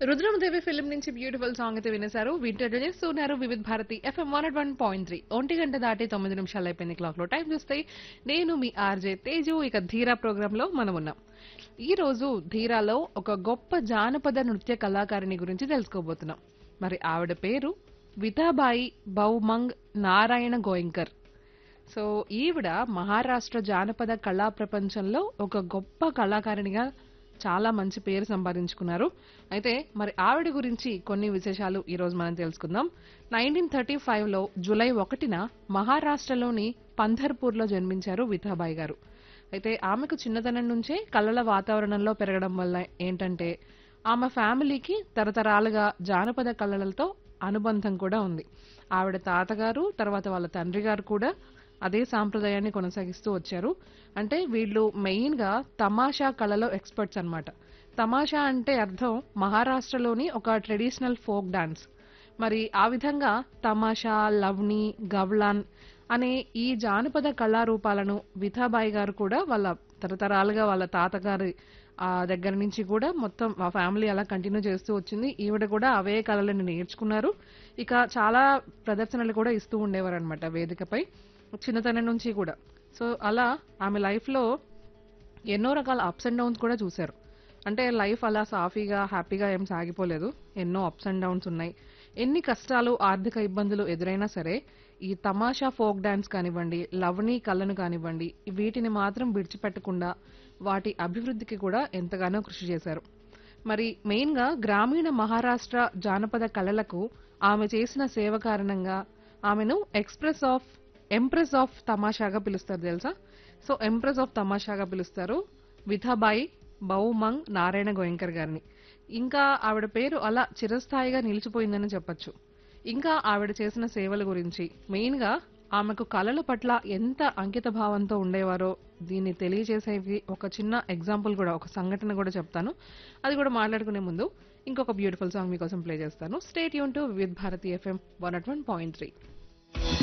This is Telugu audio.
రుద్రమదేవి ఫిల్మ్ నుంచి బ్యూటిఫుల్ సాంగ్ అయితే వినేశారు వింటర్ చేస్తున్నారు Vividh Bharati FM one one point three ఒంటి గంట దాటి తొమ్మిది నిమిషాలు అయిపోయింది క్లాక్ లో టైం చూస్తే నేను మీ ఆర్జే తేజు ఇక ధీరా ప్రోగ్రామ్ లో మనం ఉన్నాం ఈ రోజు ధీరాలో ఒక గొప్ప జానపద నృత్య కళాకారిణి గురించి తెలుసుకోబోతున్నాం మరి ఆవిడ పేరు వితాబాయి బౌమంగ్ నారాయణ గోయింకర్ సో ఈవిడ మహారాష్ట్ర జానపద కళా ప్రపంచంలో ఒక గొప్ప కళాకారిణిగా చాలా మంచి పేరు సంపాదించుకున్నారు అయితే మరి ఆవిడ గురించి కొన్ని విశేషాలు ఈ రోజు మనం తెలుసుకుందాం నైన్టీన్ థర్టీ ఫైవ్ లో జూలై ఒకటిన మహారాష్ట్రలోని పంధర్పూర్ లో జన్మించారు విఠాబాయి గారు అయితే ఆమెకు చిన్నతనం నుంచే కళల వాతావరణంలో పెరగడం వల్ల ఏంటంటే ఆమె ఫ్యామిలీకి తరతరాలుగా జానపద కళలతో అనుబంధం కూడా ఉంది ఆవిడ తాతగారు తర్వాత వాళ్ళ తండ్రి గారు కూడా అదే సాంప్రదాయాన్ని కొనసాగిస్తూ వచ్చారు అంటే వీళ్ళు మెయిన్ గా తమాషా కళలో ఎక్స్పర్ట్స్ అన్నమాట తమాషా అంటే అర్థం మహారాష్ట్రలోని ఒక ట్రెడిషనల్ ఫోక్ డాన్స్ మరి ఆ విధంగా తమాషా లవ్ని గవ్లాన్ అనే ఈ జానపద కళారూపాలను విథాబాయి గారు కూడా వాళ్ళ తరతరాలుగా వాళ్ళ తాతగారి ఆ దగ్గర నుంచి కూడా మొత్తం మా ఫ్యామిలీ అలా కంటిన్యూ చేస్తూ వచ్చింది ఈవిడ కూడా అవే కళలను నేర్చుకున్నారు ఇక చాలా ప్రదర్శనలు కూడా ఇస్తూ ఉండేవారు అనమాట వేదికపై చిన్నతనం నుంచి కూడా సో అలా ఆమె లైఫ్ లో ఎన్నో రకాల అప్స్ అండ్ డౌన్స్ కూడా చూశారు అంటే లైఫ్ అలా సాఫీగా హ్యాపీగా ఏం సాగిపోలేదు ఎన్నో అప్స్ అండ్ డౌన్స్ ఉన్నాయి ఎన్ని కష్టాలు ఆర్థిక ఇబ్బందులు ఎదురైనా సరే ఈ తమాషా ఫోక్ డాన్స్ కానివ్వండి లవణి కళను కానివ్వండి వీటిని మాత్రం విడిచిపెట్టకుండా వాటి అభివృద్ధికి కూడా ఎంతగానో కృషి చేశారు మరి మెయిన్ గా గ్రామీణ మహారాష్ట్ర జానపద కళలకు ఆమె చేసిన సేవ కారణంగా ఆమెను ఎక్స్ప్రెస్ ఆఫ్ ఎంప్రెస్ ఆఫ్ తమాషాగా పిలుస్తారు తెలుసా సో ఎంప్రెస్ ఆఫ్ తమాషాగా పిలుస్తారు విథాబాయి బౌమంగ్ నారాయణ గోయంకర్ గారిని ఇంకా ఆవిడ పేరు అలా చిరస్థాయిగా నిలిచిపోయిందని చెప్పొచ్చు ఇంకా ఆవిడ చేసిన సేవల గురించి మెయిన్ గా ఆమెకు కళల పట్ల ఎంత అంకిత భావంతో ఉండేవారో దీన్ని తెలియజేసేవి ఒక చిన్న ఎగ్జాంపుల్ కూడా ఒక సంఘటన కూడా చెప్తాను అది కూడా మాట్లాడుకునే ముందు ఇంకొక బ్యూటిఫుల్ సాంగ్ మీకోసం ప్లే చేస్తాను స్టేట్ యూన్ to Vividh Bharati FM one at one point three